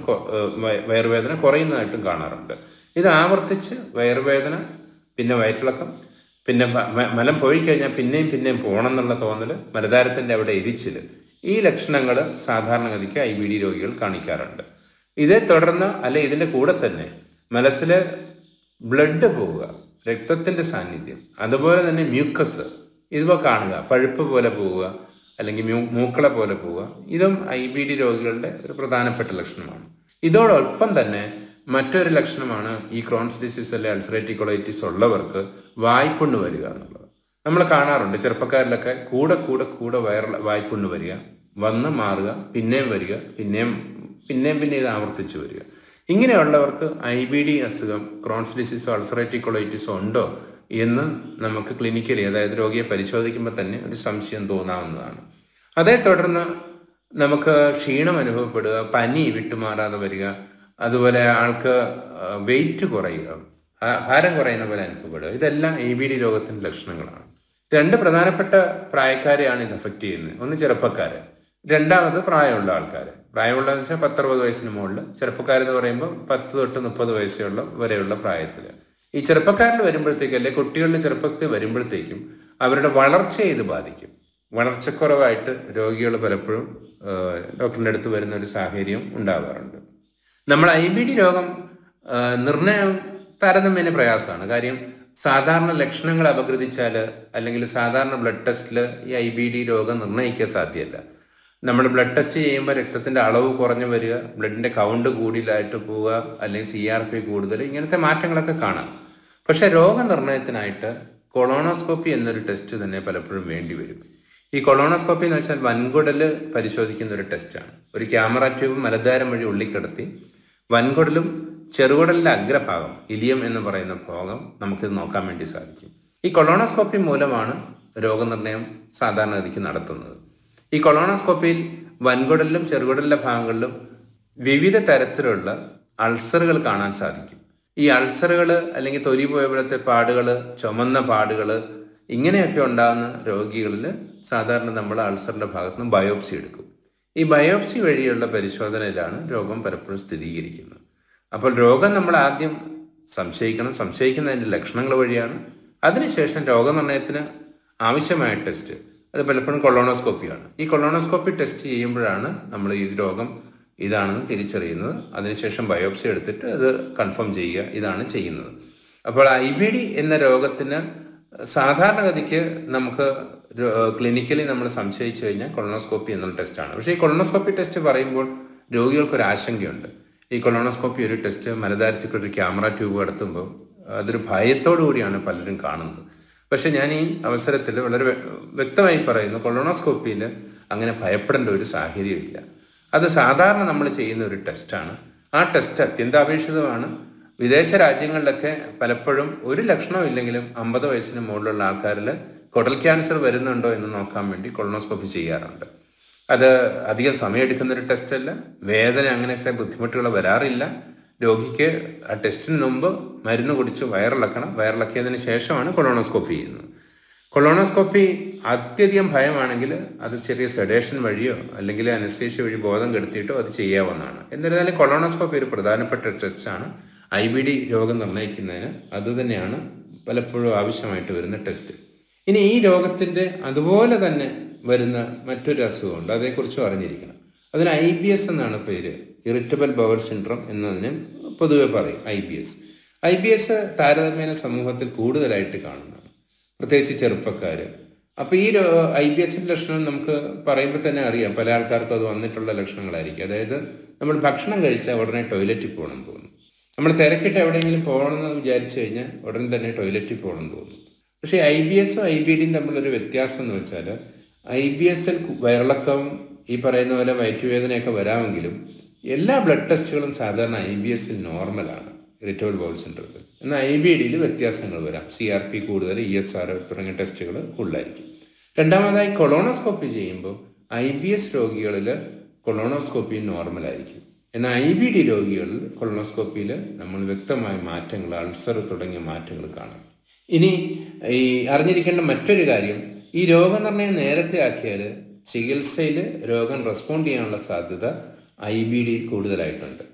കൊ- ഏഹ് വയ- വയറുവേദന കുറയുന്നതായിട്ടും കാണാറുണ്ട് ഇത് ആവർത്തിച്ച് വയറുവേദന പിന്നെ വയറ്റിളക്കം പിന്നെ മ- മ- മലം പോയി കഴിഞ്ഞാൽ പിന്നെയും പിന്നെയും പോകണം എന്നുള്ള തോന്നൽ മലതാരത്തിൻ്റെ അവിടെ എരിച്ചിൽ ഈ ലക്ഷണങ്ങൾ സാധാരണഗതിക്ക് ഐ ബി ഡി രോഗികൾ കാണിക്കാറുണ്ട് ഇതേ തുടർന്ന് അല്ലെ ഇതിൻ്റെ കൂടെ തന്നെ മലത്തിൽ ബ്ലഡ് പോവുക രക്തത്തിൻ്റെ സാന്നിധ്യം അതുപോലെ തന്നെ മ്യൂക്കസ് ഇവ കാണുക പഴുപ്പ് പോലെ പോവുക അല്ലെങ്കിൽ മ്യൂ മൂക്കള പോലെ പോവുക ഇതും ഐ ബി ഡി രോഗികളുടെ ഒരു പ്രധാനപ്പെട്ട ലക്ഷണമാണ് ഇതോടൊപ്പം തന്നെ മറ്റൊരു ലക്ഷണമാണ് ഈ ക്രോൺസ് ഡിസീസ് അല്ലെ അൾസറേറ്റീവ് കൊളൈറ്റിസ് ഉള്ളവർക്ക് വായ്പുണ്ണ് വരിക എന്നുള്ളത് നമ്മൾ കാണാറുണ്ട് ചെറുപ്പക്കാരിലൊക്കെ കൂടെ കൂടെ കൂടെ വയർ വായ്പുണ്ണ് വരിക വന്ന് മാറുക പിന്നെയും വരിക പിന്നെയും പിന്നെയും പിന്നെ ഇത് ആവർത്തിച്ച് വരിക ഇങ്ങനെയുള്ളവർക്ക് ഐ ബി ഡി അസുഖം ക്രോൺസ് ഡിസീസോ അൾസറേറ്റീവ് കൊളൈറ്റിസോ ഉണ്ടോ എന്ന് നമുക്ക് ക്ലിനിക്കലി അതായത് രോഗിയെ പരിശോധിക്കുമ്പോൾ തന്നെ ഒരു സംശയം തോന്നാവുന്നതാണ് അതേ തുടർന്ന് നമുക്ക് ക്ഷീണം അനുഭവപ്പെടുക പനി വിട്ടുമാറാതെ വരിക അതുപോലെ ആൾക്ക് വെയിറ്റ് കുറയുക ആ- ഭാരം കുറയുന്ന പോലെ അനുഭവപ്പെടുക ഇതെല്ലാം എ ബി ഡി രോഗത്തിന്റെ ലക്ഷണങ്ങളാണ് രണ്ട് പ്രധാനപ്പെട്ട പ്രായക്കാരെയാണ് ഇത് എഫക്റ്റ് ചെയ്യുന്നത് ഒന്ന് ചെറുപ്പക്കാര് രണ്ടാമത് പ്രായമുള്ള ആൾക്കാർ പ്രായമുള്ളതെന്ന് വെച്ചാൽ പത്തറുപത് വയസ്സിന് മുകളിൽ ചെറുപ്പക്കാരെന്ന് പറയുമ്പോൾ പത്ത് തൊട്ട് മുപ്പത് വയസ്സുള്ള വരെയുള്ള പ്രായത്തിൽ ഈ ചെറുപ്പക്കാരിൽ വരുമ്പോഴത്തേക്കും അല്ലെ കുട്ടികളുടെ ചെറുപ്പത്തിൽ വരുമ്പോഴത്തേക്കും അവരുടെ വളർച്ചയെ ഇത് ബാധിക്കും വളർച്ചക്കുറവായിട്ട് രോഗികൾ പലപ്പോഴും ആ, ഡോക്ടറിൻ്റെ അടുത്ത് വരുന്ന ഒരു സാഹചര്യം ഉണ്ടാവാറുണ്ട് നമ്മൾ ഐ ബി ഡി രോഗം ആ, നിർണയം താരതമ്യേന പ്രയാസമാണ് കാര്യം സാധാരണ ലക്ഷണങ്ങൾ അപഗ്രഥിച്ചാൽ അല്ലെങ്കിൽ സാധാരണ ബ്ലഡ് ടെസ്റ്റിൽ ഈ ഐ ബി ഡി രോഗം നിർണ്ണയിക്കാൻ സാധ്യമല്ല നമ്മൾ ബ്ലഡ് ടെസ്റ്റ് ചെയ്യുമ്പോൾ രക്തത്തിന്റെ അളവ് കുറഞ്ഞു വരിക ബ്ലഡിന്റെ കൗണ്ട് കൂടുതലായിട്ട് പോവുക അല്ലെങ്കിൽ സി ആർ പി കൂടുതൽ ഇങ്ങനത്തെ മാറ്റങ്ങളൊക്കെ കാണാം പക്ഷെ രോഗനിർണയത്തിനായിട്ട് കൊളോണോസ്കോപ്പി എന്നൊരു ടെസ്റ്റ് തന്നെ പലപ്പോഴും വേണ്ടി വരും ഈ കൊളോണോസ്കോപ്പി എന്ന് വെച്ചാൽ വൻകുടല് പരിശോധിക്കുന്ന ഒരു ടെസ്റ്റാണ് ഒരു ക്യാമറ ട്യൂബ് മലദ്വാരം വഴി ഉള്ളിക്കിടത്തി വൻകുടലും ചെറുകുടലിന്റെ അഗ്രഭാഗം ഇലിയം എന്ന് പറയുന്ന ഭാഗം നമുക്ക് നോക്കാൻ വേണ്ടി സാധിക്കും ഈ കൊളോണോസ്കോപ്പി മൂലമാണ് രോഗനിർണയം സാധാരണഗതിക്ക് നടത്തുന്നത് ഈ കൊളോണോസ്കോപ്പിയിൽ വൻകുടലിലും ചെറുകുടലിലെ ഭാഗങ്ങളിലും വിവിധ തരത്തിലുള്ള അൾസറുകൾ കാണാൻ സാധിക്കും ഈ അൾസറുകൾ അല്ലെങ്കിൽ തൊലി പോയപ്പോഴത്തെ പാടുകൾ ചുമന്ന പാടുകൾ ഇങ്ങനെയൊക്കെ ഉണ്ടാകുന്ന രോഗികളിൽ സാധാരണ നമ്മൾ അൾസറിന്റെ ഭാഗത്ത് നിന്ന് ബയോപ്സി എടുക്കും ഈ ബയോപ്സി വഴിയുള്ള പരിശോധനയിലാണ് രോഗം പലപ്പോഴും സ്ഥിരീകരിക്കുന്നത് അപ്പോൾ രോഗം നമ്മൾ ആദ്യം സംശയിക്കണം സംശയിക്കുന്നതിൻ്റെ ലക്ഷണങ്ങൾ വഴിയാണ് അതിനുശേഷം രോഗനിർണയത്തിന് ആവശ്യമായ ടെസ്റ്റ് അത് പലപ്പോഴും കൊളോണോസ്കോപ്പിയാണ് ഈ കൊളോണോസ്കോപ്പി ടെസ്റ്റ് ചെയ്യുമ്പോഴാണ് നമ്മൾ ഈ രോഗം ഇതാണെന്ന് തിരിച്ചറിയുന്നത് അതിനുശേഷം ബയോപ്സി എടുത്തിട്ട് അത് കൺഫേം ചെയ്യുക ഇതാണ് ചെയ്യുന്നത് അപ്പോൾ ഐ ബി ഡി എന്ന രോഗത്തിന് സാധാരണഗതിക്ക് നമുക്ക് ക്ലിനിക്കലി നമ്മൾ സംശയിച്ചു കഴിഞ്ഞാൽ കൊളോണോസ്കോപ്പി എന്നുള്ള ടെസ്റ്റാണ് പക്ഷേ ഈ കൊളോണോസ്കോപ്പി ടെസ്റ്റ് പറയുമ്പോൾ രോഗികൾക്ക് ഒരു ആശങ്കയുണ്ട് ഈ കൊളോണോസ്കോപ്പി ഒരു ടെസ്റ്റ് മലതാരത്തിൽ ഒരു ക്യാമറ ട്യൂബ് കടത്തുമ്പോൾ അതൊരു ഭയത്തോടു കൂടിയാണ് പലരും കാണുന്നത് പക്ഷെ ഞാൻ ഈ അവസരത്തിൽ വളരെ വ്യ- വ്യക്തമായി പറയുന്നു കൊളോണോസ്കോപ്പിയിൽ അങ്ങനെ ഭയപ്പെടേണ്ട ഒരു സാഹചര്യമില്ല അത് സാധാരണ നമ്മൾ ചെയ്യുന്ന ഒരു ടെസ്റ്റാണ് ആ ടെസ്റ്റ് അത്യന്താപേക്ഷിതമാണ് വിദേശ രാജ്യങ്ങളിലൊക്കെ പലപ്പോഴും ഒരു ലക്ഷണവും ഇല്ലെങ്കിലും അമ്പത് വയസ്സിന് മുകളിലുള്ള ആൾക്കാരിൽ കുടൽ ക്യാൻസർ വരുന്നുണ്ടോ എന്ന് നോക്കാൻ വേണ്ടി കൊളോണോസ്കോപ്പി ചെയ്യാറുണ്ട് അത് അധികം സമയമെടുക്കുന്ന ഒരു ടെസ്റ്റ് അല്ല വേദന അങ്ങനത്തെ ബുദ്ധിമുട്ടുകൾ വരാറില്ല രോഗിക്ക് ആ ടെസ്റ്റിന് മുമ്പ് മരുന്ന് കുടിച്ച് വയറിളക്കണം വയറിളക്കിയതിന് ശേഷമാണ് കൊളോണോസ്കോപ്പി ചെയ്യുന്നത് കൊളോണോസ്കോപ്പി അത്യധികം ഭയമാണെങ്കിൽ അത് ചെറിയ സെഡേഷൻ വഴിയോ അല്ലെങ്കിൽ അനസ്തേഷ്യ വഴി ബോധം കെടുത്തിയിട്ടോ അത് ചെയ്യാവുന്നതാണ് എന്നിരുന്നാലും കൊളോണോസ്കോപ്പി ഒരു പ്രധാനപ്പെട്ട ടെസ്റ്റാണ് ഐ ബി ഡി രോഗം നിർണ്ണയിക്കുന്നതിന് അതുതന്നെയാണ് പലപ്പോഴും ആവശ്യമായിട്ട് വരുന്ന ടെസ്റ്റ് ഇനി ഈ രോഗത്തിൻ്റെ അതുപോലെ തന്നെ വരുന്ന മറ്റൊരു അസുഖമുണ്ട് അതേക്കുറിച്ചും അറിഞ്ഞിരിക്കണം അതിന് ഐ ബി എസ് എന്നാണ് പേര് ഇറിറ്റബിൾ ബവൽ സിൻഡ്രോം എന്നതിന് പൊതുവെ പറയും I B S I B S താരതമ്യേന സമൂഹത്തിൽ കൂടുതലായിട്ട് കാണുന്നതാണ് പ്രത്യേകിച്ച് ചെറുപ്പക്കാർ അപ്പോൾ ഈ ഐ ബി എസിൻ്റെ ലക്ഷണം നമുക്ക് പറയുമ്പോൾ തന്നെ അറിയാം പല ആൾക്കാർക്കും അത് വന്നിട്ടുള്ള ലക്ഷണങ്ങളായിരിക്കും അതായത് നമ്മൾ ഭക്ഷണം കഴിച്ചാൽ ഉടനെ ടോയ്ലറ്റിൽ പോകണം എന്ന് തോന്നും നമ്മൾ തിരക്കിട്ട് എവിടെയെങ്കിലും പോകണമെന്ന് വിചാരിച്ചു കഴിഞ്ഞാൽ ഉടൻ തന്നെ ടോയ്ലറ്റിൽ പോകണം എന്ന് തോന്നും പക്ഷേ ഐ ബി എസും ഐ ബി ഡിയും തമ്മിലൊരു വ്യത്യാസം എന്ന് വെച്ചാൽ ഐ ബി എസിൽ വയറിളക്കവും ഈ പറയുന്ന പോലെ വയറ്റുവേദനയൊക്കെ വരാമെങ്കിലും എല്ലാ ബ്ലഡ് ടെസ്റ്റുകളും സാധാരണ ഐ ബി എസിൽ നോർമലാണ് ഇറിറ്റബിൾ ബൗൾ സിൻഡ്രത്തിൽ എന്നാൽ ഐ ബി ഡിയിൽ വ്യത്യാസങ്ങൾ വരാം സി ആർ പി കൂടുതൽ ഇ എസ് ആർ തുടങ്ങിയ ടെസ്റ്റുകൾ കൂടുതലായിരിക്കും രണ്ടാമതായി കൊളോണോസ്കോപ്പി ചെയ്യുമ്പോൾ ഐ ബി എസ് രോഗികളിൽ കൊളോണോസ്കോപ്പി നോർമലായിരിക്കും എന്നാൽ ഐ ബി ഡി രോഗികളിൽ കൊളോണോസ്കോപ്പിയിൽ നമ്മൾ വ്യക്തമായ മാറ്റങ്ങൾ അൾസർ തുടങ്ങിയ മാറ്റങ്ങൾ കാണാം ഇനി ഈ അറിഞ്ഞിരിക്കേണ്ട മറ്റൊരു കാര്യം ഈ രോഗനിർണയം നേരത്തെ ആക്കിയാൽ ചികിത്സയിൽ രോഗം റെസ്പോണ്ട് ചെയ്യാനുള്ള സാധ്യത ഐ ബി ഡിയിൽ കൂടുതലായിട്ടുണ്ട്